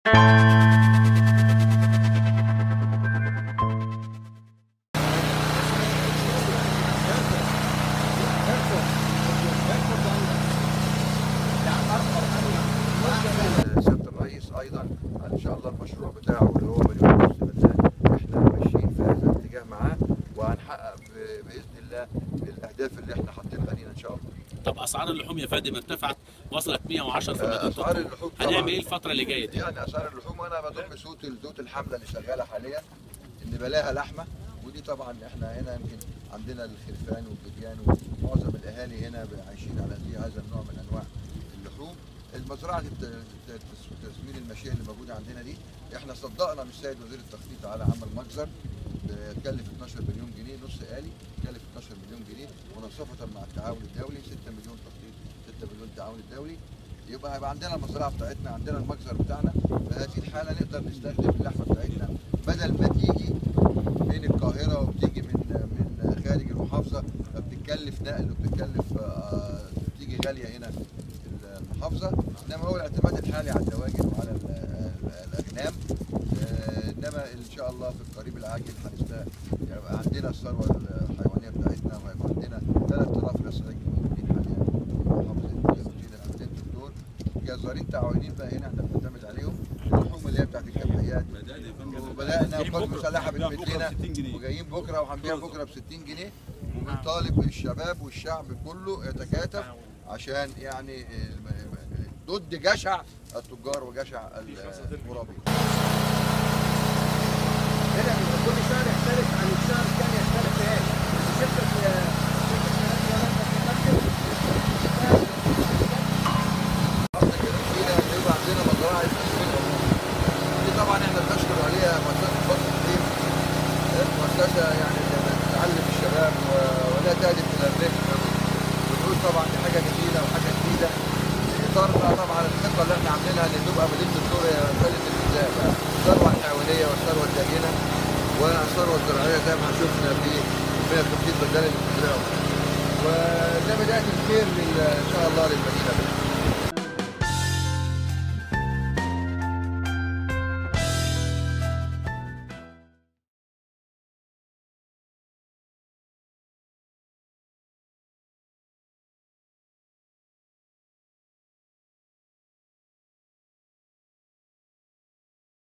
سياده الرئيس ايضا ان شاء الله المشروع بتاعه اللي هو مليون ونص فدان احنا ماشيين في هذا الاتجاه معاه وهنحقق ب- باذن الله الاهداف اللي احنا حاطينها لينا ان شاء الله. طب اسعار اللحوم يا فندم ارتفعت وصلت 110 في مدينه اسعار الطور. اللحوم طبعا هنعمل ايه الفتره اللي جايه دي؟ يعني اسعار اللحوم انا بضم صوت الزوت الحمله اللي شغاله حاليا ان بلاها لحمه ودي طبعا احنا هنا يمكن عندنا الخرفان والبديان ومعظم الاهالي هنا عايشين على هذه- هذا النوع من انواع اللحوم المزرعه الت- الت- تسمين الماشيه اللي موجوده عندنا دي احنا صدقنا من السيد وزير التخطيط على عمل مجزر بكلف 12 مليون جنيه نص آلي كلف 12 مليون جنيه مناصفة مع التعاون الدولي 6 مليون تخطيط 6 مليون تعاون الدولي يبقى هيبقى عندنا المزرعه بتاعتنا عندنا المجزر بتاعنا في هذه الحاله نقدر نستخدم اللحمه بتاعتنا بدل ما تيجي من القاهره وبتيجي من من خارج المحافظه فبتتكلف نقل وبتتكلف آه، بتيجي غاليه هنا في المحافظه انما هو الاعتماد الحالي على الدواجن وعلى ال- ال- الاغنام آه، انما ان شاء الله في القريب العاجل هنست يبقى عندنا الثروه الحيوانيه بتاعتنا وهيبقى عندنا 3000 رسائل موجودين حاليا في محافظه مدينه عندنا الدكتور جزارين تعاونيين بقى هنا احنا بنعتمد عليهم اللحوم اللي هي بتاعت الجمعيات وبدانا وقوات مسلحه بتمد لنا وجايين بكره وهنبيع بكره ب 60 جنيه وبنطالب الشباب والشعب كله يتكاتف عشان يعني الم- ضد جشع التجار وجشع المرابين هنا بيبقى كل شهر يختلف عن الشهر الثاني يختلف في ايه؟ شركه قصدك الأخيرة إن يبقى عندنا مزرعة تسمين دي طبعا احنا بنشكر عليها مؤسسة فضل الدين مؤسسة يعني اللي بتعلم الشباب و- ولا تهدف إلى الربح ونقول طبعا دي حاجة جميلة وحاجة جديدة في إطار بقى طبعا الخطة اللي احنا عاملينها إن تبقى مدينة الدور هي مسألة الغذاء بقى الثروة الحيوانية والثروة الداجنة والثروة الزراعية زي ما شفنا في 150 بدل اللي بتزرعوا وده بداية الخير لل- إن شاء الله للمدينة